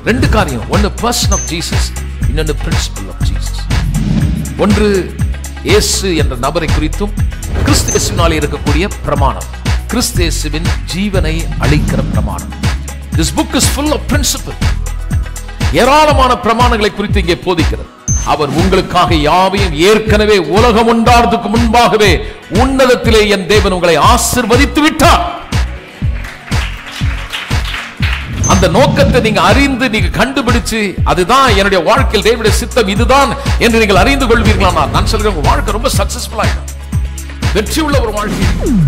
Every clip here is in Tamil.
ரெண்டு காரியம் ஒன்னு பர்சன் ஆஃப் ஜீசஸ் இன்னொன்று பிரின்சிபல் ஆஃப் ஜீசஸ் ஒன்று இயேசு என்ற நபரை குறித்தும் கிறிஸ்து இயேசுவினாலே இருக்கக்கூடிய பிரமாணம் கிறிஸ்து இயேசுவின் ஜீவனை அளிக்கிற பிரமாணம் this book is full of principle ஏராளமான பிரமாணங்களை குறித்து இங்கே போதிக்கிறது அவர் உங்களுக்காக யாவையும் ஏற்கனவே உலகம் உண்டாறதுக்கு முன்பாகவே உன்னதத்திலே என் தேவன் உங்களை ஆசிர்வதித்து விட்டார் அந்த நோக்கத்தை நீங்க அறிந்து நீங்க கண்டுபிடிச்சு அதுதான் என்னுடைய வாழ்க்கையில் தேவனுடைய சித்தம் இதுதான் என்று நீங்கள் அறிந்து கொள்வீர்களானால் நான் சொல்கிறேன் உங்க வாழ்க்கை ரொம்ப சக்சஸ்ஃபுல் ஆயிடும் வெற்றி உள்ள ஒரு வாழ்க்கை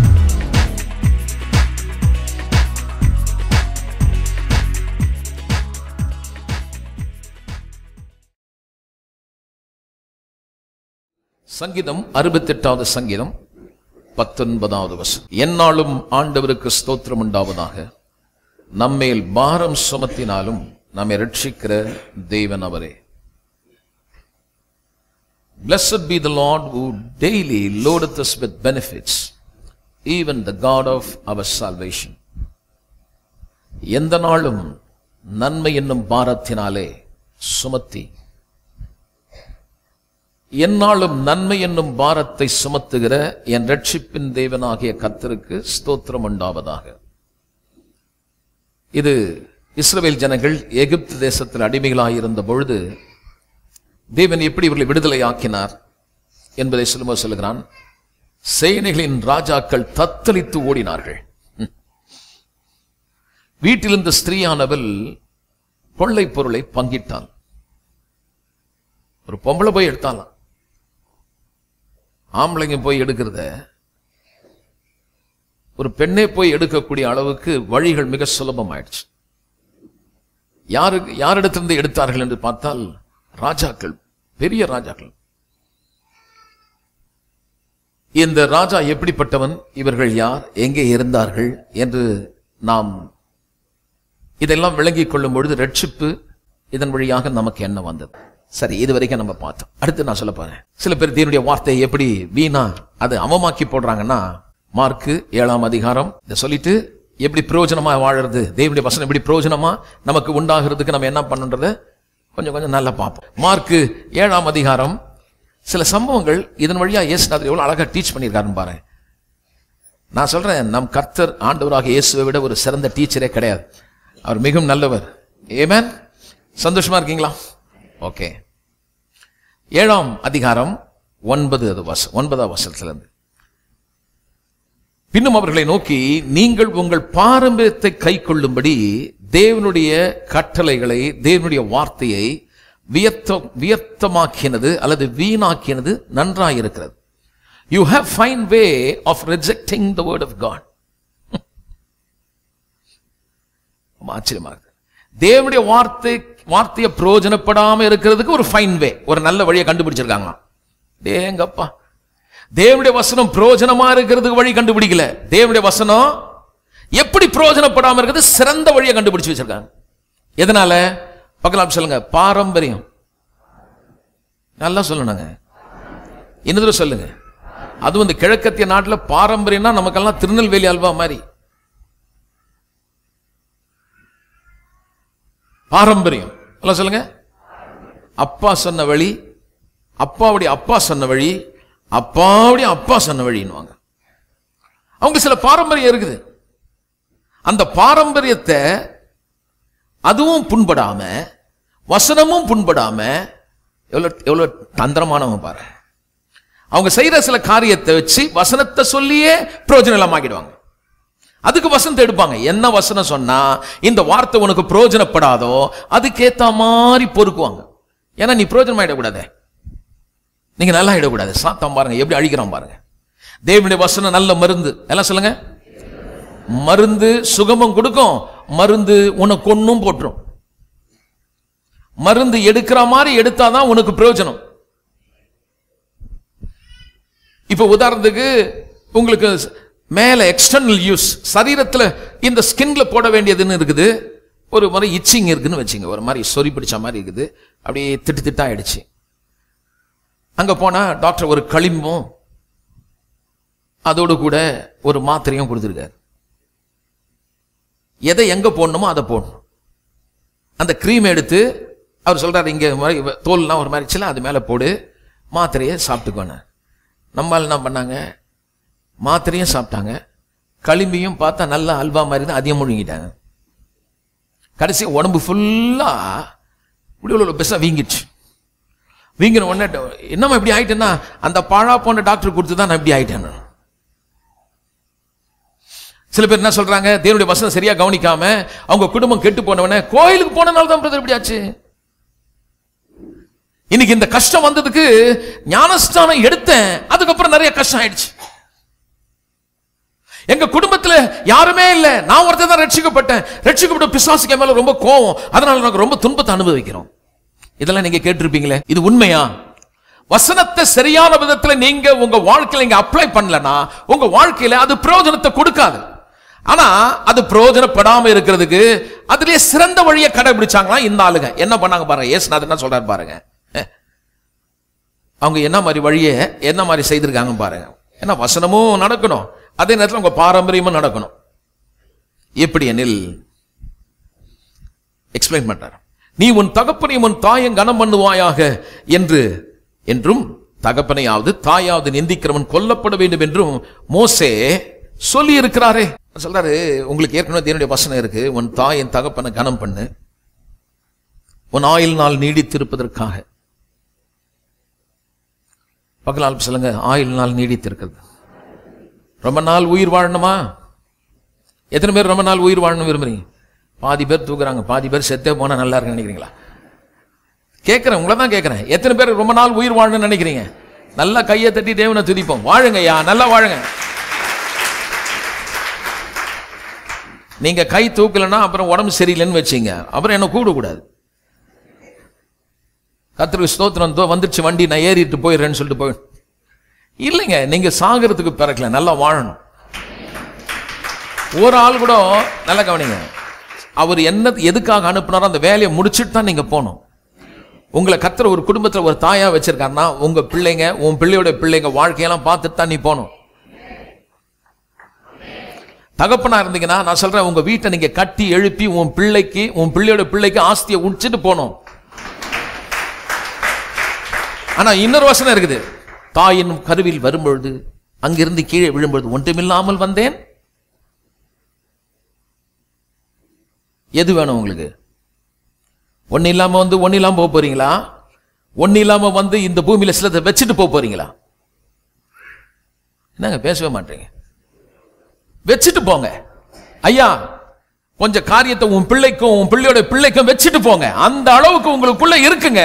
சங்கீதம் அறுபத்தெட்டாவது சங்கீதம் பத்தொன்பதாவது வசனம் என்னாலும் ஆண்டவருக்கு ஸ்தோத்திரம் உண்டாவதாக நம்மேல் பாரம் சுமத்தினாலும் நம்மை ரட்சிக்கிற தேவன் அவரே Blessed be the Lord who daily loadeth us with benefits, even the God of our salvation. எந்த நாளும் நன்மை என்னும் பாரத்தினாலே சுமத்தி என்னாலும் நன்மை என்னும் பாரத்தை சுமத்துகிற என் ரட்சிப்பின் தேவனாகிய கர்த்தருக்கு ஸ்தோத்திரம் உண்டாவதாக இது இஸ்ரவேல் ஜனங்கள் எகிப்து தேசத்தில் அடிமைகளாயிருந்த பொழுது தேவன் எப்படி இவர்களை விடுதலை ஆக்கினார் என்பதை சொல்லும்போது சொல்லுகிறான் சேனைகளின் ராஜாக்கள் தத்தளித்து ஓடினார்கள் ம். வீட்டிலிருந்த ஸ்திரீயானவள் கொள்ளை பொருளை பங்கிட்டாள் ஒரு பொம்பளை போய் எடுத்தாலாம் ஆம்பளைங்க போய் எடுக்கிறத ஒரு பெண்ணே போய் எடுக்கக்கூடிய அளவுக்கு வழிகள் மிக சுலபமாயிடுச்சு யாருக்கு யாரிடத்திலிருந்து எடுத்தார்கள் என்று பார்த்தால் ராஜாக்கள் பெரிய ராஜாக்கள் இந்த ராஜா எப்படிப்பட்டவன் இவர்கள் யார் எங்கே இருந்தார்கள் என்று நாம் இதெல்லாம் விளங்கிக் கொள்ளும் பொழுது ரட்சிப்பு இதன் வழியாக நமக்கு என்ன வந்தது சரி இது வரைக்கும் நம்ம பார்த்தோம் அடுத்து நான் சொல்ல போறேன் சில பேர் தேவனுடைய வார்த்தையை எப்படி வீணா அது அவமாக்கி போடுறாங்கன்னா மார்க்கு ஏழாம் அதிகாரம் இதை சொல்லிட்டு எப்படி பிரயோஜனமா வாழறது தேவனுடைய வசனம் எப்படி பிரயோஜனமா நமக்கு உண்டாகிறதுக்கு நம்ம என்ன பண்ணுன்றத கொஞ்சம் கொஞ்சம் நல்லா பார்ப்போம் மார்க்கு ஏழாம் அதிகாரம் சில சம்பவங்கள் இதன் வழியா இயேசுநாதர் எவ்வளவு அழகா டீச் பண்ணியிருக்காருன்னு பாருங்க நான் சொல்றேன் நம் கர்த்தர் ஆண்டவராக இயேசுவை விட ஒரு சிறந்த டீச்சரே கிடையாது அவர் மிகவும் நல்லவர் ஏமேன் சந்தோஷமா இருக்கீங்களா ஓகே ஏழாம் அதிகாரம் ஒன்பது அது வச ஒன்பதாம் வசனத்திலிருந்து பின்னும் அவர்களை நோக்கி நீங்கள் உங்கள் பாரம்பரியத்தை கை கொள்ளும்படி தேவனுடைய கட்டளைகளை தேவனுடைய வார்த்தையை வியத்த வியத்தமாக்கினது அல்லது வீணாக்கினது நன்றாயிருக்கிறது you have fine way of rejecting the word of God ரொம்ப ஆச்சரியமா இருக்கு தேவனுடைய வார்த்தை வார்த்தையை பிரயோஜனப்படாம இருக்கிறதுக்கு ஒரு ஃபைன் வே ஒரு நல்ல வழியை கண்டுபிடிச்சிருக்காங்களாம் டேங்கப்பா தேவனுடைய வசனம் பிரயோஜனமா இருக்கிறதுக்கு வழி கண்டுபிடிக்கல தேவனுடைய வசனம் எப்படி பிரயோஜனப்படாம இருக்கிறது சிறந்த வழியை கண்டுபிடிச்சு வச்சிருக்காங்க எதனால பார்க்கலாம் சொல்லுங்க பாரம்பரியம் நல்லா சொல்லணுங்க இன்னொரு சொல்லுங்க அது வந்து கிழக்கத்திய நாட்டுல பாரம்பரியம்னா நமக்கெல்லாம் திருநெல்வேலி அல்வா மாதிரி பாரம்பரியம் எல்லாம் சொல்லுங்க அப்பா சொன்ன வழி அப்பாவுடைய அப்பா சொன்ன வழி அப்பாவுடைய அப்பா சொன்ன வழின்னுவாங்க அவங்க சில பாரம்பரியம் இருக்குது அந்த பாரம்பரியத்தை அதுவும் புண்படாம வசனமும் புண்படாம எவ்வளவு எவ்வளவு தந்திரமானவங்க பாரு அவங்க செய்யற சில காரியத்தை வச்சு வசனத்தை சொல்லியே பிரயோஜனம் இல்லாமக்கிடுவாங்க அதுக்கு வசனத்தை எடுப்பாங்க என்ன வசனம் சொன்னா இந்த வார்த்தை உனக்கு பிரயோஜனப்படாதோ அதுக்கேத்த மாதிரி பொறுக்குவாங்க ஏன்னா நீ பிரயோஜனம் ஆயிடக்கூடாதே நீங்க நல்லா ஆயிடக்கூடாது சாத்தம் பாருங்க எப்படி அழிக்கிறான் பாருங்க தேவனுடைய வசனம் நல்ல மருந்து எல்லாம் சொல்லுங்க மருந்து சுகமும் கொடுக்கும் மருந்து உனக்கு கொன்னும் போட்டுரும் மருந்து எடுக்கிற மாதிரி எடுத்தாதான் உனக்கு பிரயோஜனம் இப்ப உதாரணத்துக்கு உங்களுக்கு மேல எக்ஸ்டர்னல் யூஸ் சரீரத்துல இந்த ஸ்கின்ல போட வேண்டியதுன்னு இருக்குது ஒரு மாதிரி இச்சிங் இருக்குன்னு வச்சுங்க ஒரு மாதிரி சொறி பிடிச்ச மாதிரி இருக்குது அப்படியே திட்டு திட்டா ஆயிடுச்சு அங்க போனா டாக்டர் ஒரு களிம்பும் அதோடு கூட ஒரு மாத்திரையும் கொடுத்துருக்காரு எதை எங்க போடணுமோ அதை போடணும் அந்த க்ரீம் எடுத்து அவர் சொல்றாரு இங்க ஒரு மாதிரி தோல்லாம் ஒரு மாதிரி சில அது மேல போடு மாத்திரையை சாப்பிட்டுக்கோன்னு நம்மால் என்ன பண்ணாங்க மாத்திரையும் சாப்பிட்டாங்க களிம்பியும் பார்த்தா நல்ல அல்வா மாதிரி தான் அதிகம் முழுங்கிட்டாங்க கடைசி உடம்பு ஃபுல்லா இப்படி உள்ள பெருசாக வீங்கிடுச்சு வீங்கின உடனே என்னம்மா இப்படி ஆயிட்டேன்னா அந்த பாழா போன டாக்டர் கொடுத்து தான் நான் இப்படி ஆயிட்டேன் சில பேர் என்ன சொல்றாங்க தேவனுடைய வசனம் சரியா கவனிக்காம அவங்க குடும்பம் கெட்டு போனவனே கோயிலுக்கு போனனால தான் பிரதர் இப்படி ஆச்சு இன்னைக்கு இந்த கஷ்டம் வந்ததுக்கு ஞானஸ்தானம் எடுத்தேன் அதுக்கப்புறம் நிறைய கஷ்டம் ஆயிடுச்சு எங்க குடும்பத்துல யாருமே இல்ல நான் ஒருத்தர் தான் ரட்சிக்கப்பட்டேன் ரட்சிக்கப்பட்ட பிசாசுக்கு என் மேல ரொம்ப கோவம் அதனால நாங்க ரொம்ப துன்பத்தை அனுபவிக்கிறோம் இதெல்லாம் நீங்க கேட்டிருப்பீங்களே இது உண்மையா வசனத்தை சரியான விதத்துல நீங்க உங்க வாழ்க்கையில நீங்க அப்ளை பண்ணலனா உங்க வாழ்க்கையில அது பிரயோஜனத்தை கொடுக்காது ஆனா அது பிரயோஜனப்படாம இருக்கிறதுக்கு அதுலயே சிறந்த வழியை கடைபிடிச்சாங்களா இந்த ஆளுங்க என்ன பண்ணாங்க பாருங்க ஏசுநாதர் என்ன சொல்றாரு பாருங்க அஹ். அவங்க என்ன மாதிரி வழியை என்ன மாதிரி செய்திருக்காங்க பாருங்க ஏன்னா வசனமும் நடக்கணும் அதே நேரத்தில் உங்க பாரம்பரியமும் நடக்கணும் எப்படி எனில் எக்ஸ்பிளைன் பண்றார் நீ உன் தகப்பனையும் உன் தாயும் கனம் பண்ணுவாயாக என்று என்றும் தகப்பனையாவது தாயாவது நிந்திக்கிறவன் கொல்லப்பட வேண்டும் என்றும் மோசே சொல்லி இருக்கிறாரே சொல்றாரு உங்களுக்கு ஏற்கனவே தேவனுடைய வசனம் இருக்கு உன் தாயின் தகப்பனை கனம் பண்ணு உன் ஆயுள் நாள் நீடித்திருப்பதற்காக பகலால் சொல்லுங்க ஆயுள் நாள் நீடித்திருக்கிறது ரொம்ப நாள் உயிர் வாழணுமா எத்தனை பேர் ரொம்ப நாள் உயிர் வாழணும் விரும்புறீங்க பாதி பேர் தூக்குறாங்க பாதி பேர் செத்தே போனா நல்லா இருக்குன்னு நினைக்கிறீங்களா கேட்கிறேன் உங்களை தான் கேட்கிறேன் எத்தனை பேர் ரொம்ப நாள் உயிர் வாழணும்னு நினைக்கிறீங்க நல்லா கையை தட்டி தேவனை துதிப்போம் வாழுங்க ஐயா நல்லா வாழுங்க நீங்க கை தூக்கலைன்னா அப்புறம் உடம்பு சரியில்லைன்னு வச்சீங்க அப்புறம் என்ன கூடக்கூடாது கத்திரிக்கு ஸ்தோத்திரம் தோ வந்துருச்சு வண்டி நான் ஏறிட்டு போயிடுறேன்னு சொல்லிட்டு போய் இல்லைங்க நீங்க சாகிறதுக்கு பிறக்கல நல்லா வாழணும் ஒரு ஆள் கூட நல்லா கவனிங்க அவர் என்ன எதுக்காக அனுப்புனாரோ அந்த வேலையை முடிச்சிட்டு தான் நீங்க போகணும் உங்களை கத்துற ஒரு குடும்பத்துல ஒரு தாயா வச்சிருக்காருன்னா உங்க பிள்ளைங்க உன் பிள்ளையோட பிள்ளைங்க வாழ்க்கையெல்லாம் பார்த்துட்டு தான் நீ போகணும் தகப்பனா இருந்தீங்கன்னா நான் சொல்றேன் உங்க வீட்டை நீங்க கட்டி எழுப்பி உன் பிள்ளைக்கு உன் பிள்ளையோட பிள்ளைக்கு ஆஸ்தியை உடிச்சிட்டு போகணும் ஆனா இன்னொரு வசனம் இருக்குது தாயின் கருவில் வரும்பொழுது அங்கிருந்து கீழே விழும்பொழுது ஒன்றுமில்லாமல் வந்தேன் எது வேணும் உங்களுக்கு ஒண்ணு இல்லாம வந்து ஒண்ணு இல்லாம போக போறீங்களா ஒண்ணு இல்லாம வந்து இந்த பூமியில சிலதை வச்சுட்டு போக போறீங்களா என்னங்க பேசவே மாட்டீங்க வச்சுட்டு போங்க ஐயா கொஞ்சம் காரியத்தை உன் பிள்ளைக்கும் உன் பிள்ளையோட பிள்ளைக்கும் வச்சுட்டு போங்க அந்த அளவுக்கு உங்களுக்குள்ள இருக்குங்க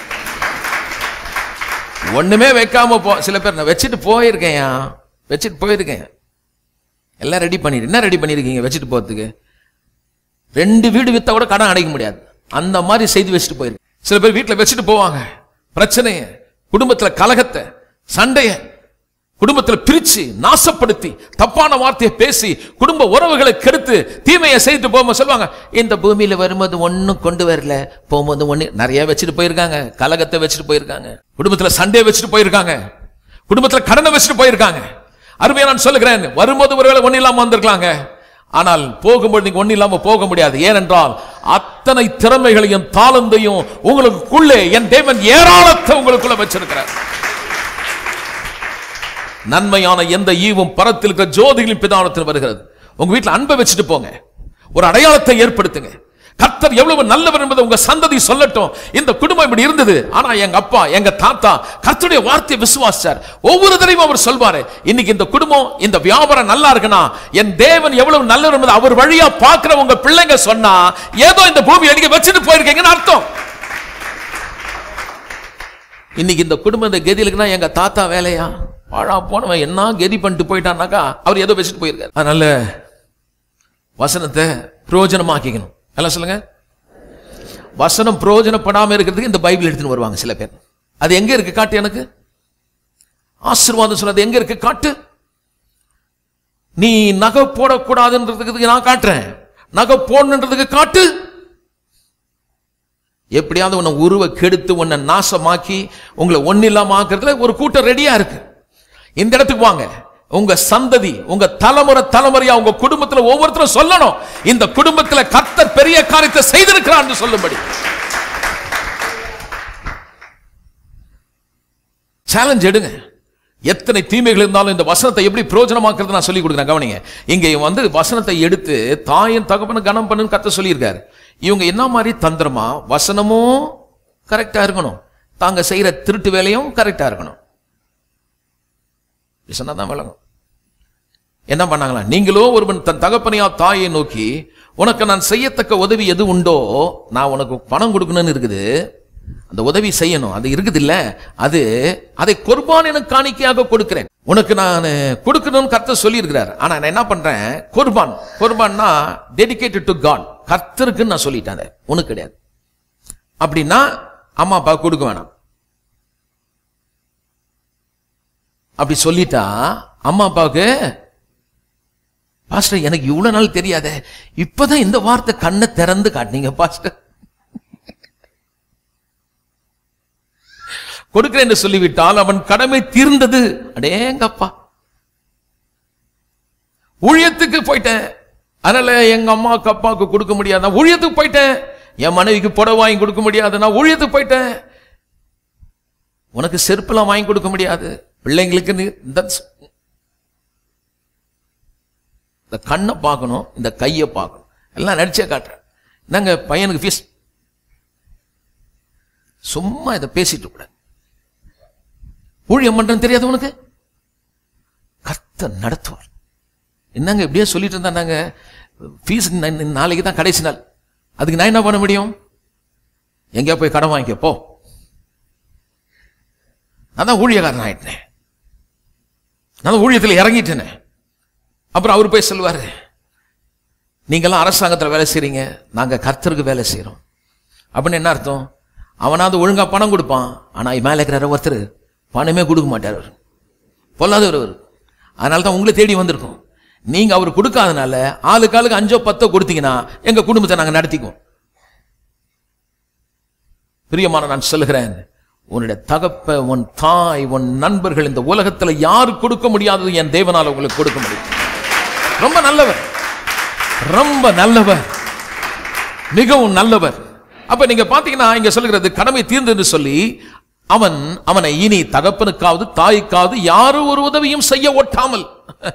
ஒண்ணுமே வைக்காம போ சில பேர் நான் வச்சுட்டு போயிருக்கேன்யா வச்சுட்டு போயிருக்கேன் எல்லாம் ரெடி பண்ணிட்டு என்ன ரெடி பண்ணிருக்கீங்க வச்சுட்டு போறதுக்கு ரெண்டு வீடு வித்தா கூட கடன் அடைக்க முடியாது அந்த மாதிரி செய்து வச்சுட்டு போயிருக்கு சில பேர் வீட்டுல வச்சுட்டு போவாங்க பிரச்சனைய குடும்பத்துல கலகத்தை சண்டைய குடும்பத்துல பிரிச்சு நாசப்படுத்தி தப்பான வார்த்தையை பேசி குடும்ப உறவுகளை கெடுத்து தீமையை செய்துட்டு போகும்போது சொல்லுவாங்க இந்த பூமியில வரும்போது ஒண்ணும் கொண்டு வரல போகும்போது ஒண்ணு நிறைய வச்சுட்டு போயிருக்காங்க கலகத்தை வச்சுட்டு போயிருக்காங்க குடும்பத்துல சண்டையை வச்சுட்டு போயிருக்காங்க குடும்பத்துல கடனை வச்சுட்டு போயிருக்காங்க அருமையா நான் சொல்லுகிறேன் வரும்போது ஒருவேளை ஒண்ணு இல்லாம வந்திருக்கலாங்க ஆனால் போகும்போது நீங்க ஒண்ணு இல்லாம போக முடியாது ஏனென்றால் அத்தனை திறமைகளையும் தாளந்தையும் உங்களுக்குள்ளே என் தேவன் ஏராளத்தை உங்களுக்குள்ள வச்சிருக்கிறார் நன்மையான எந்த ஈவும் பரத்தில் இருக்கிற ஜோதிகளின் பிதானத்தில் வருகிறது உங்க வீட்டுல அன்பை வச்சுட்டு போங்க ஒரு அடையாளத்தை ஏற்படுத்துங்க கர்த்தர் எவ்வளவு நல்லவர் என்பதை உங்க சந்ததி சொல்லட்டும் இந்த குடும்பம் இப்படி இருந்தது ஆனா எங்க அப்பா எங்க தாத்தா கர்த்தருடைய வார்த்தையை விசுவாசிச்சார் ஒவ்வொரு தடவையும் அவர் சொல்வாரு இன்னைக்கு இந்த குடும்பம் இந்த வியாபாரம் நல்லா இருக்குன்னா என் தேவன் எவ்வளவு நல்லவர் என்பதை அவர் வழியா பார்க்கிற உங்க பிள்ளைங்க சொன்னா ஏதோ இந்த பூமியை நீங்க வச்சுட்டு போயிருக்கீங்கன்னு அர்த்தம் இன்னைக்கு இந்த குடும்பம் இந்த கதியில் இருக்குன்னா எங்க தாத்தா வேலையா வாழா போனவன் என்ன கதி பண்ணிட்டு போயிட்டான்னாக்கா அவர் ஏதோ வச்சுட்டு போயிருக்காரு அதனால வசனத்தை பிரயோஜனமாக்கிக்கணும் எல்லாம் சொல்லுங்க வசனம் பிரயோஜனப்படாம இருக்கிறதுக்கு இந்த பைபிள் எடுத்துன்னு வருவாங்க சில பேர் அது எங்க இருக்கு காட்டு எனக்கு ஆசீர்வாதம் சொன்னது எங்க இருக்கு காட்டு நீ நகை போடக்கூடாதுன்றதுக்கு நான் காட்டுறேன் நகை போடணுன்றதுக்கு காட்டு எப்படியாவது உன்னை உருவ கெடுத்து உன்னை நாசமாக்கி உங்களை ஒன்னும் இல்லாம ஆக்குறதுல ஒரு கூட்டம் ரெடியா இருக்கு இந்த இடத்துக்கு வாங்க உங்க சந்ததி உங்க தலைமுறை தலைமுறையா உங்க குடும்பத்துல ஒவ்வொருத்தரும் சொல்லணும் இந்த குடும்பத்துல கர்த்தர் பெரிய காரியத்தை செய்திருக்கிறான்னு சொல்லும்படி சேலஞ்ச் எடுங்க எத்தனை தீமைகள் இருந்தாலும் இந்த வசனத்தை எப்படி பிரயோஜனமாக்குறது நான் சொல்லி கொடுக்குறேன் கவனிங்க இங்க வந்து வசனத்தை எடுத்து தாயின் தகப்பன கனம் பண்ணுன்னு கத்த சொல்லியிருக்காரு இவங்க என்ன மாதிரி தந்திரமா வசனமும் கரெக்டா இருக்கணும் தாங்க செய்யற திருட்டு வேலையும் கரெக்டா இருக்கணும் சொன்னா தான் விளங்கும் என்ன பண்ணாங்களா நீங்களோ ஒருவன் தன் தகப்பனையா தாயை நோக்கி உனக்கு நான் செய்யத்தக்க உதவி எது உண்டோ நான் உனக்கு பணம் கொடுக்கணும்னு இருக்குது அந்த உதவி செய்யணும் அது இருக்குது இல்ல அது அதை குர்பான் எனக்கு காணிக்கையாக கொடுக்கிறேன் உனக்கு நான் கொடுக்கணும்னு கர்த்தர் சொல்லியிருக்கிறார் ஆனா நான் என்ன பண்றேன் குர்பான் குர்பான்னா டெடிகேட்டட் டு காட் கர்த்தருக்குன்னு நான் சொல்லிட்டேன் அதை. உனக்கு கிடையாது அப்படின்னா அம்மா அப்பா கொடுக்க வேணாம் அப்படி சொல்லிட்டா அம்மா அப்பாவுக்கு பாஸ்டர் எனக்கு இவ்வளவு நாள் தெரியாதே இப்பதான் இந்த வார்த்தை கண்ணை திறந்து காட்டினீங்க பாஸ்டர் கொடுக்கிறேன் என்று சொல்லிவிட்டால் அவன் கடமை தீர்ந்தது அடேங்கப்பா ஊழியத்துக்கு போயிட்டேன் அதனால எங்க அம்மாவுக்கு அப்பாவுக்கு கொடுக்க முடியாது நான் ஊழியத்துக்கு போயிட்டேன் என் மனைவிக்கு புடவை வாங்கி கொடுக்க முடியாது நான் ஊழியத்துக்கு போயிட்டேன் உனக்கு செருப்புலாம் வாங்கி கொடுக்க முடியாது பிள்ளைங்களுக்கு நீ- இந்த இந்த கண்ணை பார்க்கணும் இந்த கையை பார்க்கணும் எல்லாம் நடிச்சே காட்டுறேன் நாங்க பையனுக்கு ஃபீஸ் சும்மா இதை பேசிட்டு கூட ஊழியம் பண்றேன்னு தெரியாது உனக்கு கத்த நடத்துவார் என்னங்க இப்படியே சொல்லிட்டு இருந்தா நாங்க ஃபீஸ் நாளைக்கு தான் கடைசி நாள் அதுக்கு நான் என்ன பண்ண முடியும் எங்கேயா போய் கடன் வாங்கிக்க போ நான் தான் ஊழியக்காரன் ஆயிட்டேன் நான் தான் ஊழியத்தில் இறங்கிட்டேனே அப்புறம் அவர் போய் சொல்லுவாரு நீங்கெல்லாம் அரசாங்கத்தில் வேலை செய்றீங்க நாங்க கர்த்தருக்கு வேலை செய்றோம் அப்படின்னு என்ன அர்த்தம் அவனாவது ஒழுங்கா பணம் கொடுப்பான் ஆனா மேலே இருக்கிற ஒருத்தர் பணமே கொடுக்க மாட்டார் அவர் பொல்லாதவர் அவர் அதனால தான் உங்களை தேடி வந்திருக்கோம் நீங்க அவர் கொடுக்காதனால ஆளுக்கு ஆளுக்கு அஞ்சோ பத்தோ கொடுத்தீங்கன்னா எங்க குடும்பத்தை நாங்க நடத்திக்குவோம் பிரியமான நான் சொல்லுகிறேன் உன்னுடைய தகப்ப உன் தாய் உன் நண்பர்கள் இந்த உலகத்துல யாரு கொடுக்க முடியாதது என் தேவனால உங்களுக்கு கொடுக்க முடியும் ரொம்ப நல்லவர் ரொம்ப நல்லவர் மிகவும் நல்லவர் அப்ப நீங்க பாத்தீங்கன்னா இங்க சொல்லுகிறது கடமை தீர்ந்தது சொல்லி அவன் அவனை இனி தகப்பனுக்காவது தாய்க்காவது யாரும் ஒரு உதவியும் செய்ய ஒட்டாமல்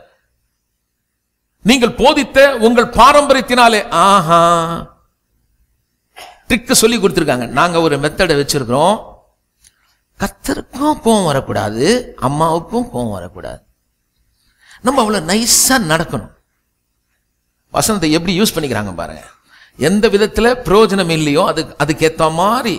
நீங்கள் போதித்த உங்கள் பாரம்பரியத்தினாலே ஆஹா ட்ரிக்கு சொல்லி கொடுத்துருக்காங்க நாங்க ஒரு மெத்தடை வச்சிருக்கிறோம் கத்தருக்கும் கோவம் வரக்கூடாது அம்மாவுக்கும் கோவம் வரக்கூடாது நம்ம அவ்வளவு நைஸா நடக்கணும் வசனத்தை எப்படி யூஸ் பண்ணிக்கிறாங்க பாருங்க எந்த விதத்துல பிரயோஜனம் இல்லையோ அது அதுக்கேத்த மாதிரி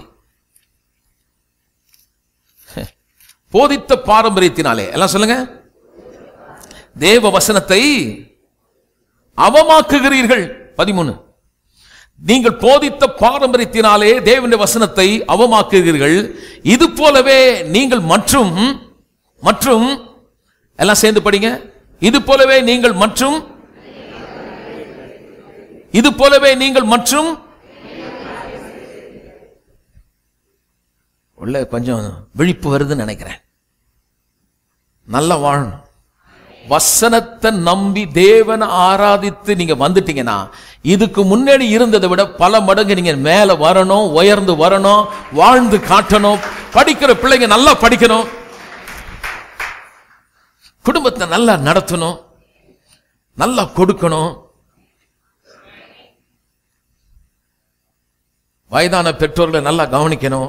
போதித்த பாரம்பரியத்தினாலே எல்லாம் சொல்லுங்க தேவ வசனத்தை அவமாக்குகிறீர்கள் பதிமூணு நீங்கள் போதித்த பாரம்பரியத்தினாலே தேவனுடைய வசனத்தை அவமாக்குகிறீர்கள் இது போலவே நீங்கள் மற்றும் மற்றும் எல்லாம் சேர்ந்து படிங்க இது போலவே நீங்கள் மற்றும் இது போலவே நீங்கள் மற்றும் உள்ள கொஞ்சம் விழிப்பு வருதுன்னு நினைக்கிறேன் நல்லா வாழணும் வசனத்தை நம்பி தேவனை ஆராதித்து நீங்க வந்துட்டீங்கன்னா இதுக்கு முன்னாடி இருந்ததை விட பல மடங்கு நீங்க மேல வரணும் உயர்ந்து வரணும் வாழ்ந்து காட்டணும் படிக்கிற பிள்ளைங்க நல்லா படிக்கணும் குடும்பத்தை நல்லா நடத்தணும் நல்லா கொடுக்கணும் வயதான பெற்றோர்களை நல்லா கவனிக்கணும்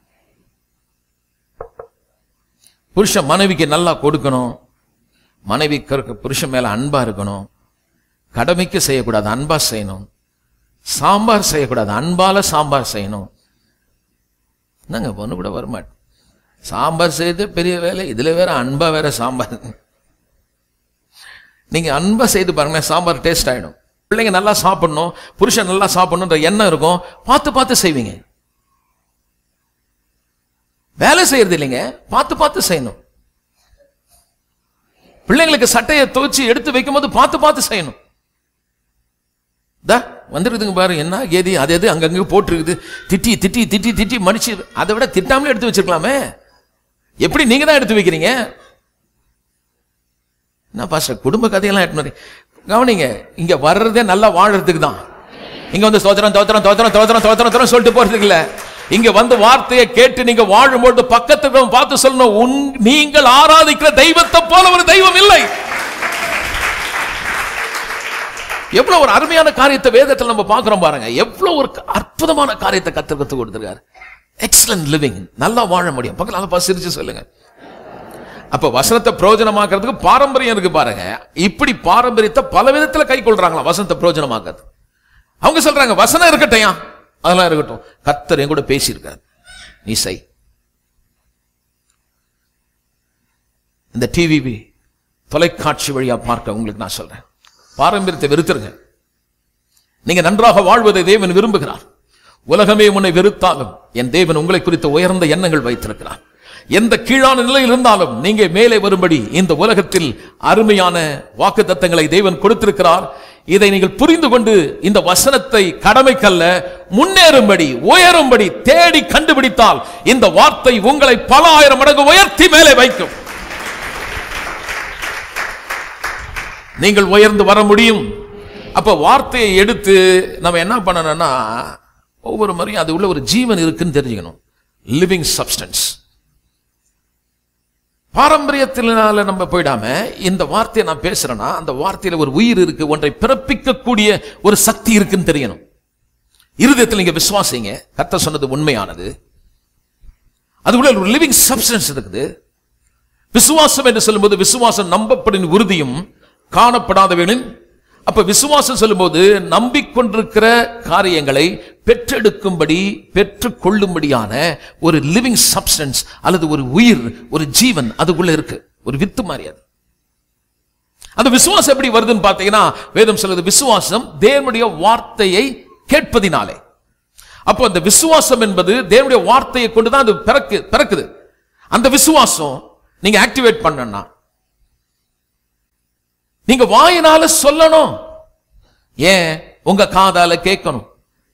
புருஷன் மனைவிக்கு நல்லா கொடுக்கணும் மனைவி புருஷன் மேல அன்பா இருக்கணும் கடமைக்கு செய்யக்கூடாது அன்பா செய்யணும் சாம்பார் செய்யக்கூடாது அன்பால சாம்பார் செய்யணும் என்னங்க பொண்ணு கூட வரமாட்டேன் சாம்பார் செய்து பெரிய வேலை இதுல வேற அன்பா வேற சாம்பார் நீங்க அன்பா செய்து பாருங்க சாம்பார் டேஸ்ட் ஆயிடும் பிள்ளைங்க நல்லா சாப்பிடணும் புருஷன் நல்லா சாப்பிடணுன்ற எண்ணம் இருக்கும் பார்த்து பார்த்து செய்வீங்க வேலை செய்யறது இல்லைங்க பார்த்து பார்த்து செய்யணும் பிள்ளைங்களுக்கு சட்டையை துவைச்சு எடுத்து வைக்கும்போது பார்த்து பார்த்து செய்யணும் தா வந்துருக்குதுங்க பாரு என்ன கேதி அது எது அங்கங்க போட்டிருக்குது திட்டி திட்டி திட்டி திட்டி மடிச்சு அதை விட திட்டாமலே எடுத்து வச்சிருக்கலாமே எப்படி நீங்க தான் எடுத்து வைக்கிறீங்க என்ன பாஸ்டர் குடும்ப கதையெல்லாம் எட்டு கவனிங்க இங்க வர்றதே நல்லா வாழறதுக்கு தான் இங்க வந்து ஸ்தோத்திரம் தோத்திரம் தோத்திரம் தோத்திரம் தோத்திரம் தோத்திரம் சொல்லிட்டு போறதுக்கு இல்ல இங்க வந்து வார்த்தையை கேட்டு நீங்க வாழும்போது பக்கத்துக்கு பார்த்து சொல்லணும் உன் நீங்கள் ஆராதிக்கிற தெய்வத்தை போல ஒரு தெய்வம் இல்லை எவ்வளவு ஒரு அருமையான காரியத்தை வேதத்தில் நம்ம பார்க்கிறோம் பாருங்க எவ்வளவு ஒரு அற்புதமான காரியத்தை கத்து கத்து கொடுத்திருக்காரு எக்ஸலன்ட் லிவிங் நல்லா வாழ முடியும் பக்கத்துல நல்லா சிரிச்சு சொல்லுங்க அப்ப வசனத்தை பிரயோஜனமாக்குறதுக்கு பாரம்பரியம் இருக்கு பாருங்க இப்படி பாரம்பரியத்தை பல விதத்துல கை கொள்றாங்களா வசனத்தை பிரயோஜனமாக்குறது அவங்க சொல்றாங்க வசனம் இருக்கட்டையா அதெல்லாம் இருக்கட்டும் கத்தர் என் கூட பேசியிருக்காரு நீ செய் இந்த டிவி தொலைக்காட்சி வழியா பார்க்க உங்களுக்கு நான் சொல்றேன் பாரம்பரியத்தை வெறுத்துருங்க நீங்க நன்றாக வாழ்வதை தேவன் விரும்புகிறார் உலகமே உன்னை வெறுத்தாலும் என் தேவன் உங்களை குறித்த உயர்ந்த எண்ணங்கள் வைத்திருக்கிறார் எந்த கீழான நிலையில் இருந்தாலும் நீங்க மேலே வரும்படி இந்த உலகத்தில் அருமையான வாக்கு தேவன் கொடுத்திருக்கிறார் இதை நீங்கள் புரிந்து கொண்டு இந்த வசனத்தை கடமைக்கல்ல முன்னேறும்படி உயரும்படி தேடி கண்டுபிடித்தால் இந்த வார்த்தை உங்களை பல ஆயிரம் மடங்கு உயர்த்தி மேலே வைக்கும் நீங்கள் உயர்ந்து வர முடியும் அப்ப வார்த்தையை எடுத்து நம்ம என்ன பண்ணணும்னா ஒவ்வொரு முறையும் அது உள்ள ஒரு ஜீவன் இருக்குன்னு தெரிஞ்சுக்கணும் லிவிங் சப்ஸ்டன்ஸ் பாரம்பரியத்தினால நம்ம போயிடாம இந்த வார்த்தையை நான் பேசுறேன்னா அந்த வார்த்தையில ஒரு உயிர் இருக்கு ஒன்றை பிறப்பிக்கக்கூடிய ஒரு சக்தி இருக்குன்னு தெரியணும் இருதயத்தில் நீங்க விசுவாசிங்க கத்த சொன்னது உண்மையானது அதுக்குள்ள ஒரு லிவிங் சப்ஸ்டன்ஸ் இருக்குது விசுவாசம் என்று சொல்லும்போது விசுவாசம் நம்பப்படின் உறுதியும் காணப்படாதவனின் அப்ப விசுவாசம் சொல்லும்போது நம்பிக்கொண்டிருக்கிற காரியங்களை பெற்றெடுக்கும்படி பெற்றுக் கொள்ளும்படியான ஒரு லிவிங் சப்ஸ்டன்ஸ் அல்லது ஒரு உயிர் ஒரு ஜீவன் அதுக்குள்ள இருக்கு ஒரு வித்து மாதிரி அது அந்த விசுவாசம் எப்படி வருதுன்னு பார்த்தீங்கன்னா வேதம் சொல்லுது விசுவாசம் தேவனுடைய வார்த்தையை கேட்பதினாலே அப்போ அந்த விசுவாசம் என்பது தேவனுடைய வார்த்தையை கொண்டுதான் அது பிறக்கு பிறக்குது அந்த விசுவாசம் நீங்க ஆக்டிவேட் பண்ணனா நீங்க வாயினால சொல்லணும் ஏன் உங்க காதால கேட்கணும்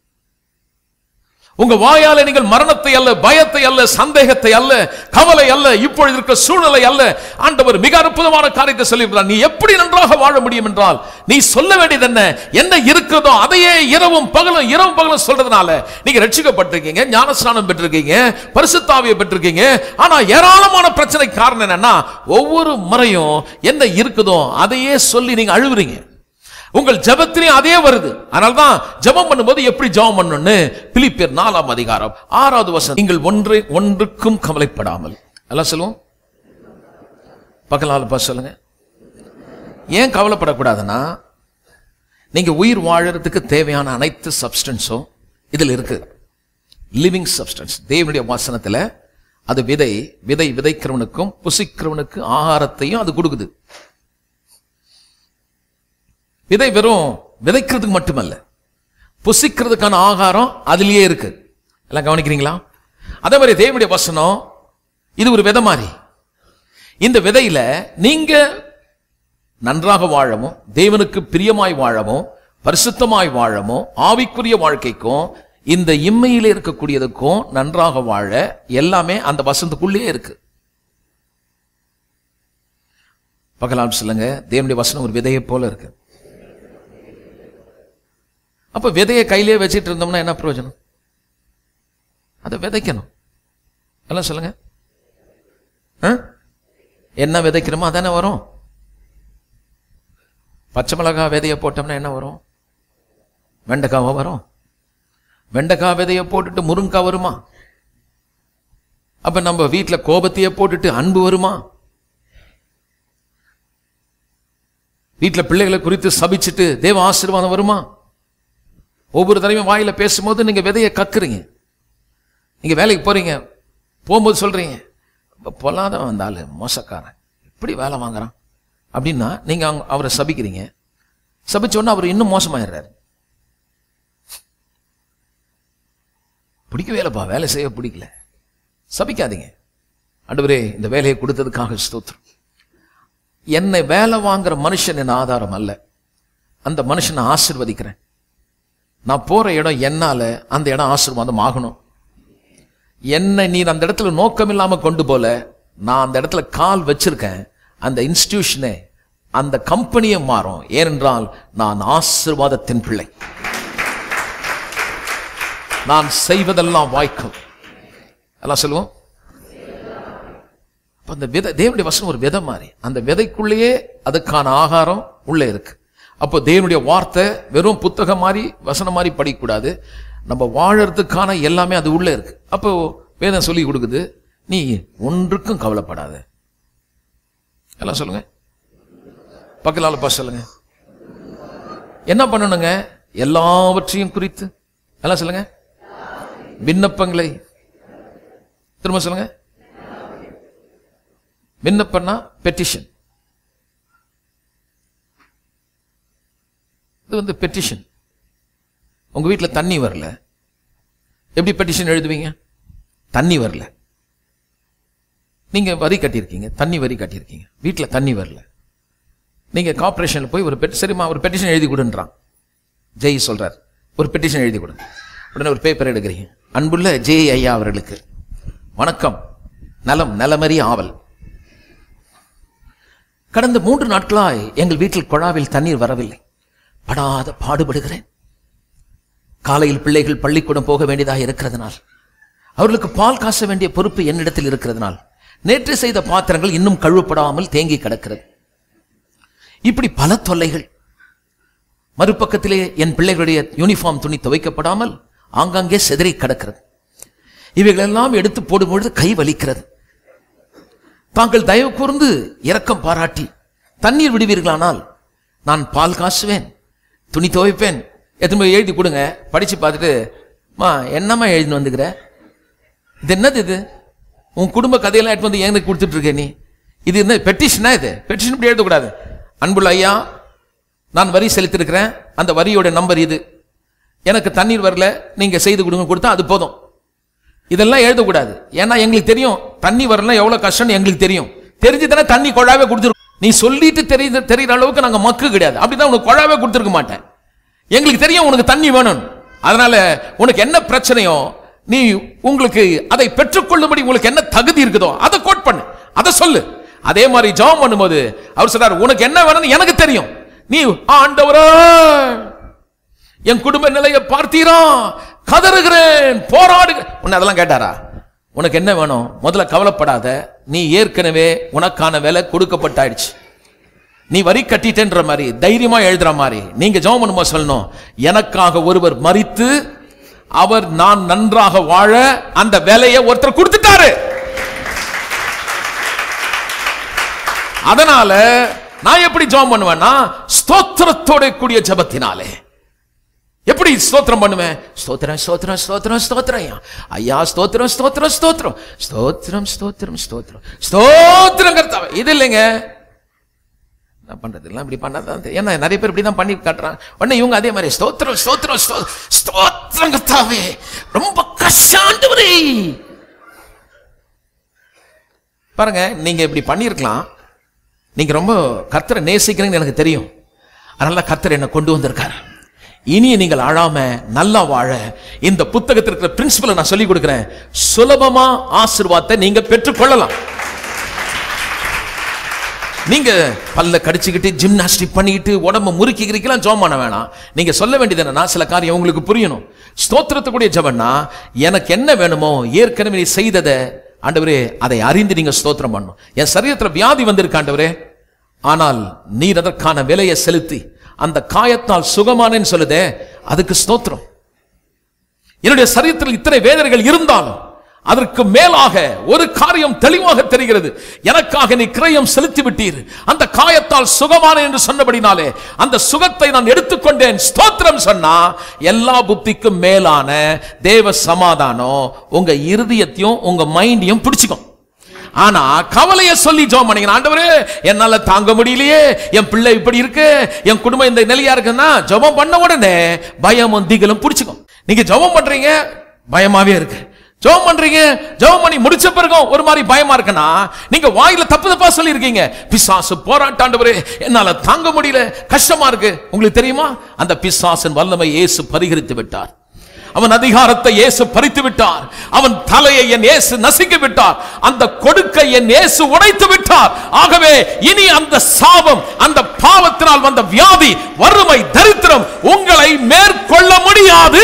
உங்க வாயால நீங்கள் மரணத்தை அல்ல பயத்தை அல்ல சந்தேகத்தை அல்ல கவலை அல்ல இப்பொழுது இருக்க சூழ்நிலை அல்ல ஆண்டவர் மிக அற்புதமான காரியத்தை சொல்லியிருக்கிறார் நீ எப்படி நன்றாக வாழ முடியும் என்றால் நீ சொல்ல வேண்டியது என்ன என்ன இருக்கிறதோ அதையே இரவும் பகலும் இரவும் பகலும் சொல்றதுனால நீங்க ரட்சிக்கப்பட்டிருக்கீங்க ஞானஸ்நானம் பெற்றிருக்கீங்க பரிசுத்தாவியை பெற்றிருக்கீங்க ஆனா ஏராளமான பிரச்சனை காரணம் என்னன்னா ஒவ்வொரு முறையும் என்ன இருக்குதோ அதையே சொல்லி நீங்க அழுவுறீங்க உங்கள் ஜெபத்திலையும் அதே வருது அதனால்தான் ஜெபம் பண்ணும்போது எப்படி ஜெபம் பண்ணணும்னு பிலிப்பியர் நாலாம் அதிகாரம் ஆறாவது வசனம் நீங்கள் ஒன்றை ஒன்றுக்கும் கவலைப்படாமல் எல்லாம் சொல்லுவோம் பக்கலால் பாஸ் சொல்லுங்க ஏன் கவலைப்படக்கூடாதுன்னா நீங்க உயிர் வாழறதுக்கு தேவையான அனைத்து சப்ஸ்டன்ஸும் இதில் இருக்கு லிவிங் சப்ஸ்டன்ஸ் தேவனுடைய வாசனத்துல அது விதை விதை விதைக்கிறவனுக்கும் புசிக்கிறவனுக்கு ஆகாரத்தையும் அது கொடுக்குது விதை வெறும் விதைக்கிறதுக்கு மட்டுமல்ல புசிக்கிறதுக்கான ஆகாரம் அதுலயே இருக்கு எல்லாம் கவனிக்கிறீங்களா அதே மாதிரி தேவனுடைய வசனம் இது ஒரு விதை மாதிரி இந்த விதையில நீங்க நன்றாக வாழவும் தேவனுக்கு பிரியமாய் வாழவும் பரிசுத்தமாய் வாழவும் ஆவிக்குரிய வாழ்க்கைக்கும் இந்த இம்மையில இருக்கக்கூடியதுக்கும் நன்றாக வாழ எல்லாமே அந்த வசனத்துக்குள்ளே இருக்கு பகலாம் சொல்லுங்க தேவனுடைய வசனம் ஒரு விதையை போல இருக்கு அப்ப விதையை கையிலே வச்சிட்டு இருந்தோம்னா என்ன பிரயோஜனம் அதை விதைக்கணும் எல்லாம் சொல்லுங்க ஆ? என்ன விதைக்கிறோமோ அதானே வரும் பச்சை மிளகாய் விதையை போட்டோம்னா என்ன வரும் வெண்டைக்காவா வரும் வெண்டைக்காய் விதையை போட்டுட்டு முருங்கைக்காய் வருமா அப்ப நம்ம வீட்டுல கோபத்தையே போட்டுட்டு அன்பு வருமா வீட்டுல பிள்ளைகளை குறித்து சபிச்சுட்டு தேவ ஆசீர்வாதம் வருமா ஒவ்வொரு தடவையும் வாயில பேசும்போது நீங்க விதையை கக்குறீங்க நீங்க வேலைக்கு போறீங்க போகும்போது சொல்றீங்க "இப்ப பொல்லாதவன் வந்தாலும் மோசக்காரன் எப்படி வேலை வாங்குறான் அப்படின்னா நீங்க அவங்க- அவரை சபிக்கிறீங்க சபிச்ச உடனே அவர் இன்னும் மோசமாயிடுறாரு பிடிக்கவே இல்லைப்பா வேலை செய்ய பிடிக்கல சபிக்காதீங்க ஆண்டவரே இந்த வேலையை கொடுத்ததுக்காக ஸ்தோத்திரம் என்னை வேலை வாங்குற மனுஷன் என் ஆதாரம் அல்ல அந்த மனுஷனை ஆசிர்வதிக்கிறேன் நான் போற இடம் என்னால அந்த இடம் ஆசீர்வாதம் ஆகணும் என்னை நீ அந்த இடத்துல நோக்கம் இல்லாம கொண்டு போல நான் அந்த இடத்துல கால் வச்சிருக்கேன் அந்த இன்ஸ்டிடியூஷனே அந்த கம்பெனியே மாறும் ஏனென்றால் நான் ஆசீர்வாதத்தின் பிள்ளை நான் செய்வதெல்லாம் வாய்க்கும் எல்லாம் சொல்லுவோம் அப்ப அந்த விதை தேவனுடைய வசனம் ஒரு விதை மாதிரி அந்த விதைக்குள்ளேயே அதுக்கான ஆகாரம் உள்ள இருக்கு அப்போ தேவனுடைய வார்த்தை வெறும் புத்தகம் மாதிரி வசனம் மாதிரி படிக்கக்கூடாது நம்ம வாழறதுக்கான எல்லாமே அது உள்ள இருக்கு அப்போ வேதம் சொல்லி கொடுக்குது நீ ஒன்றுக்கும் கவலைப்படாத எல்லாம் சொல்லுங்க பக்கலால பா சொல்லுங்க என்ன பண்ணணுங்க எல்லாவற்றையும் குறித்து எல்லாம் சொல்லுங்க விண்ணப்பங்களை திரும்ப சொல்லுங்க விண்ணப்பம்னா பெட்டிஷன் இது வந்து பெட்டிஷன் உங்க வீட்ல தண்ணி வரல எப்படி பெட்டிஷன் எழுதுவீங்க தண்ணி வரல நீங்க வரி கட்டியிருக்கீங்க தண்ணி வரி கட்டியிருக்கீங்க வீட்ல தண்ணி வரல நீங்க கார்ப்பரேஷன்ல போய் ஒரு பெட் சரிம்மா ஒரு பெட்டிஷன் எழுதி கொடுன்றான் ஜெய் சொல்றார் ஒரு பெட்டிஷன் எழுதி கொடுங்க உடனே ஒரு பேப்பர் எடுக்கிறீங்க அன்புள்ள ஜெய் ஐயா அவர்களுக்கு வணக்கம் நலம் நலமறி ஆவல் கடந்த மூன்று நாட்களாய் எங்கள் வீட்டில் குழாவில் தண்ணீர் வரவில்லை படாத பாடுபடுகிறேன் காலையில் பிள்ளைகள் பள்ளிக்கூடம் போக வேண்டியதாக இருக்கிறதுனால் அவர்களுக்கு பால் காச வேண்டிய பொறுப்பு என்னிடத்தில் இருக்கிறதுனால் நேற்று செய்த பாத்திரங்கள் இன்னும் கழுவப்படாமல் தேங்கி கிடக்கிறது இப்படி பல தொல்லைகள் மறுபக்கத்திலே என் பிள்ளைகளுடைய யூனிஃபார்ம் துணி துவைக்கப்படாமல் ஆங்காங்கே சிதறி கிடக்கிறது இவைகளெல்லாம் எடுத்து போடும்பொழுது கை வலிக்கிறது தாங்கள் தயவு கூர்ந்து இரக்கம் பாராட்டி தண்ணீர் விடுவீர்களானால் நான் பால் காசுவேன் துணி துவைப்பேன் எத்தனை போய் எழுதி கொடுங்க படிச்சு பார்த்துட்டு மா என்னம்மா எழுதின்னு வந்துக்கிற இது என்னது இது உன் குடும்ப கதையெல்லாம் எடுத்து வந்து எனக்கு கொடுத்துட்டு இருக்க நீ இது என்ன பெட்டிஷனா இது பெட்டிஷன் இப்படி எழுதக்கூடாது அன்புள்ள ஐயா நான் வரி செலுத்திருக்கிறேன் அந்த வரியோட நம்பர் இது எனக்கு தண்ணீர் வரல நீங்க செய்து கொடுங்க கொடுத்தா அது போதும் இதெல்லாம் எழுதக்கூடாது ஏன்னா எங்களுக்கு தெரியும் தண்ணி வரலாம் எவ்வளவு கஷ்டம்னு எங்களுக்கு தெரியும் தெரிஞ்சு தானே தண்ணி குழாவே கொடுத்துருக்கோம் நீ சொல்லிட்டு தெரியுது தெரியுற அளவுக்கு நாங்க மக்கு கிடையாது அப்படிதான் உனக்கு குழாவே கொடுத்துருக்க மாட்டேன் எங்களுக்கு தெரியும் உனக்கு தண்ணி வேணும் அதனால உனக்கு என்ன பிரச்சனையோ நீ உங்களுக்கு அதை பெற்றுக்கொள்ளும்படி உங்களுக்கு என்ன தகுதி இருக்குதோ அதை கோட் பண்ணு அதை சொல்லு அதே மாதிரி ஜெபம் பண்ணும்போது அவர் சொல்றாரு உனக்கு என்ன வேணும்னு எனக்கு தெரியும் நீ ஆண்டவரே என் குடும்ப நிலையை பார்த்தீரா கதறுகிறேன் போராடுகிறேன் உன்னை அதெல்லாம் கேட்டாரா உனக்கு என்ன வேணும் முதல்ல கவலைப்படாத நீ ஏற்கனவே உனக்கான வேலை கொடுக்கப்பட்டாயிடுச்சு நீ வரி கட்டிட்டேன்ற மாதிரி தைரியமா எழுதுற மாதிரி நீங்க ஜெபம் பண்ணும்போது சொல்லணும் எனக்காக ஒருவர் மறித்து அவர் நான் நன்றாக வாழ அந்த வேலையை ஒருத்தர் கொடுத்துட்டாரு அதனால நான் எப்படி ஜெபம் பண்ணுவேன்னா ஸ்தோத்திரத்தோட கூடிய ஜெபத்தினாலே எப்படி ஸ்தோத்திரம் பண்ணுவேன் ஸ்தோத்திரம் ஸ்தோத்திரம் ஸ்தோத்திரம் ஸ்தோத்திரம் ஐயா ஐயா ஸ்தோத்திரம் ஸ்தோத்திரம் ஸ்தோத்திரம் ஸ்தோத்திரம் ஸ்தோத்திரம் ஸ்தோத்திரம் ஸ்தோத்திரம் கர்த்தாவே இது இல்லைங்க என்ன பண்றது எல்லாம் இப்படி பண்ணாதான் தெரியும். ஏன்னா நிறைய பேர் இப்படி தான் பண்ணி காட்டுறாங்க உடனே இவங்க அதே மாதிரி ஸ்தோத்திரம் ஸ்தோத்திரம் ஸ்தோ- ஸ்தோத்திரம் கர்த்தாவே ரொம்ப கஷ்டாண்டவரே பாருங்க நீங்க இப்படி பண்ணியிருக்கலாம் நீங்க ரொம்ப கர்த்தரை நேசிக்கிறீங்கன்னு எனக்கு தெரியும் அதனால கர்த்தர் என்னை கொண்டு வந்திருக்காரு இனி நீங்கள் அழாம நல்லா வாழ இந்த புத்தகத்தில் இருக்கிற பிரின்சிபலை நான் சொல்லி கொடுக்கிறேன் சுலபமா ஆசீர்வாதத்தை நீங்க பெற்றுக்கொள்ளலாம் நீங்க பல்ல கடிச்சுக்கிட்டு ஜிம்னாஸ்டிக் பண்ணிக்கிட்டு உடம்ப முறுக்கிக்கிறீங்களாம் ஜோம் பண்ண வேணாம் நீங்க சொல்ல வேண்டியது என்னன்னா சில காரியம் உங்களுக்கு புரியணும் ஸ்தோத்திரத்துக்குரிய ஜெபம்னா எனக்கு என்ன வேணுமோ ஏற்கனவே நீ செய்ததை ஆண்டவரே அதை அறிந்து நீங்க ஸ்தோத்திரம் பண்ணணும் என் சரீரத்துல வியாதி வந்திருக்கு ஆண்டவரே ஆனால் நீர் அதற்கான விலையை செலுத்தி அந்த காயத்தால் சுகமானேன்னு சொல்லுதே அதுக்கு ஸ்தோத்திரம் என்னுடைய சரீரத்தில் இத்தனை வேதனைகள் இருந்தாலும் அதற்கு மேலாக ஒரு காரியம் தெளிவாக தெரிகிறது எனக்காக நீ கிரயம் செலுத்தி விட்டீர் அந்த காயத்தால் சுகமான என்று சொன்னபடினாலே அந்த சுகத்தை நான் எடுத்துக்கொண்டேன் ஸ்தோத்திரம் சொன்னா எல்லா புத்திக்கும் மேலான தேவ சமாதானம் உங்க இருதயத்தையும் உங்க மைண்டையும் பிடிச்சுக்கும் ஆனா கவலைய சொல்லி ஜெபம் பண்ணீங்க ஆண்டவரே என்னால தாங்க முடியலையே என் பிள்ளை இப்படி இருக்கு என் குடும்பம் இந்த நிலையா இருக்குன்னா ஜெபம் பண்ண உடனே பயமும் திகிலும் பிடிச்சுக்கும் நீங்க ஜெபம் பண்றீங்க பயமாவே இருக்கு ஜெபம் பண்றீங்க ஜெபம் பண்ணி முடிச்ச பிறகும் ஒரு மாதிரி பயமா இருக்குன்னா நீங்க வாயில தப்பு தப்பா சொல்லி இருக்கீங்க பிசாசு போராட்டாண்டவரே என்னால தாங்க முடியல கஷ்டமா இருக்கு உங்களுக்கு தெரியுமா அந்த பிசாசின் வல்லமை இயேசு பரிகரித்து விட்டார் அவன் அதிகாரத்தை இயேசு பறித்து விட்டார் அவன் தலையை என் இயேசு நசுக்கி விட்டார் அந்த கொடுக்கை என் இயேசு உடைத்து விட்டார் ஆகவே இனி அந்த சாபம் அந்த பாவத்தினால் வந்த வியாதி வறுமை தரித்திரம் உங்களை மேற்கொள்ள முடியாது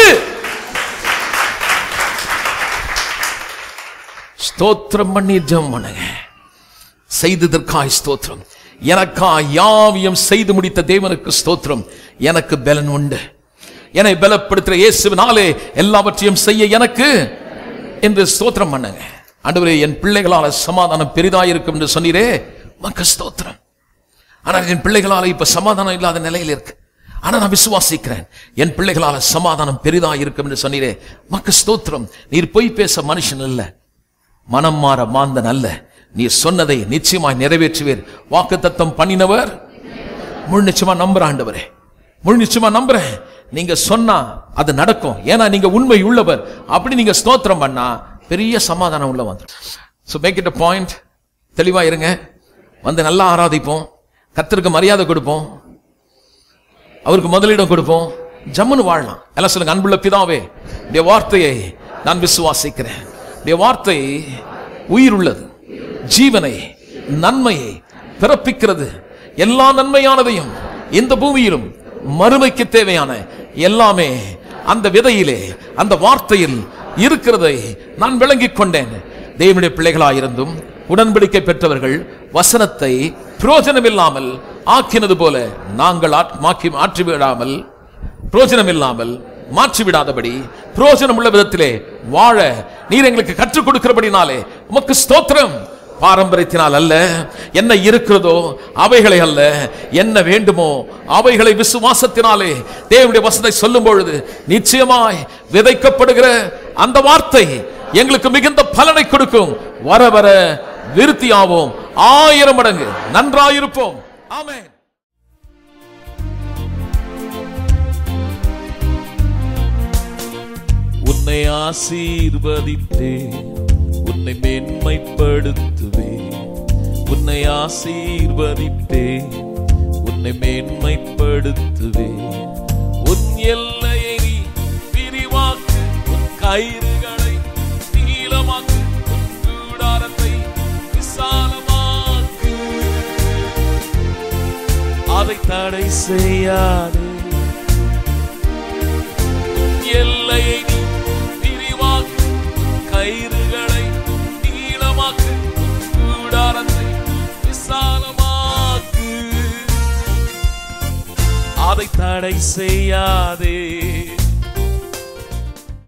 ஸ்தோத்திரம் பண்ணி ஜெபம் பண்ணுங்க செய்ததற்காய் ஸ்தோத்திரம் எனக்கா யாவியம் செய்து முடித்த தேவனுக்கு ஸ்தோத்திரம் எனக்கு பலன் உண்டு என்னை பலப்படுத்துற இயேசுவினாலே எல்லாவற்றையும் செய்ய எனக்கு என்று ஸ்தோத்திரம் பண்ணுங்க ஆண்டவரே என் பிள்ளைகளால சமாதானம் பெரிதாயிருக்கும் என்று சொன்னீரே மக்க ஸ்தோத்திரம் ஆனால் என் பிள்ளைகளால இப்ப சமாதானம் இல்லாத நிலையில் இருக்கு ஆனா நான் விசுவாசிக்கிறேன் என் பிள்ளைகளால சமாதானம் பெரிதா இருக்கும் என்று சொன்னீரே மக்க ஸ்தோத்திரம் நீர் பொய் பேச மனுஷன் இல்ல மனம் மாற மாந்தன் அல்ல நீர் சொன்னதை நிச்சயமாய் நிறைவேற்றுவீர் வாக்குத்தத்தம் பண்ணினவர் முழு நிச்சயமா நம்புற ஆண்டவரே முழு நிச்சயமா நம்புறேன் நீங்க சொன்னா அது நடக்கும் ஏன்னா நீங்க உண்மை உள்ளவர் அப்படி நீங்க ஸ்தோத்திரம் பண்ணா பெரிய சமாதானம் உள்ள வந்துடும் so make it a point தெளிவா இருங்க வந்து நல்லா ஆராதிப்போம் கர்த்தருக்கு மரியாதை கொடுப்போம் அவருக்கு முதலிடம் கொடுப்போம் ஜம்முன்னு வாழலாம் எல்லாம் சொல்லுங்க அன்புள்ள பிதாவே உடைய வார்த்தையை நான் விசுவாசிக்கிறேன் உடைய வார்த்தை உயிர் உள்ளது ஜீவனை நன்மையை பிறப்பிக்கிறது எல்லா நன்மையானதையும் இந்த பூமியிலும் மறுமைக்கு தேவையான எல்லாமே அந்த விதையிலே அந்த வார்த்தையில் இருக்கிறதை நான் விளங்கிக் கொண்டேன் தேவனுடைய பிள்ளைகளாயிருந்தும் உடன்படிக்கை பெற்றவர்கள் வசனத்தை பிரயோஜனம் இல்லாமல் ஆக்கினது போல நாங்கள் ஆட்- மாக்கி மாற்றி விடாமல் பிரயோஜனம் இல்லாமல் மாற்றி விடாதபடி பிரயோஜனம் உள்ள விதத்திலே வாழ நீர் எங்களுக்கு கற்றுக் கொடுக்கிறபடினாலே உமக்கு ஸ்தோத்திரம் பாரம்பரியத்தினால் அல்ல என்ன இருக்கிறதோ அவைகளை அல்ல என்ன வேண்டுமோ அவைகளை விசுவாசத்தினாலே தேவனுடைய வசத்தை சொல்லும் பொழுது நிச்சயமாய் விதைக்கப்படுகிற அந்த வார்த்தை எங்களுக்கு மிகுந்த பலனை கொடுக்கும் வர வர விருத்தியாவோம் ஆயிரம் மடங்கு நன்றாயிருப்போம் ஆமென் உன்னை ஆசீர்வதித்தே உன்னை மேன்மைப்படுத்துவே உன்னை ஆசீர்வதித்தே உன்னை மேன்மைப்படுத்துவே உன் எல்லையை நீ விரிவாக்கு உன் கயிறுகளை நீளமாக்கு உன் கூடாரத்தை விசாலமாக்கு அதை தடை செய்யாதே எல்லையை நீ விரிவாக்கு கயிறுகளை நீளமாக்கு கூடாரத்தை விசாலமாக்கு அதை தடை செய்யாதே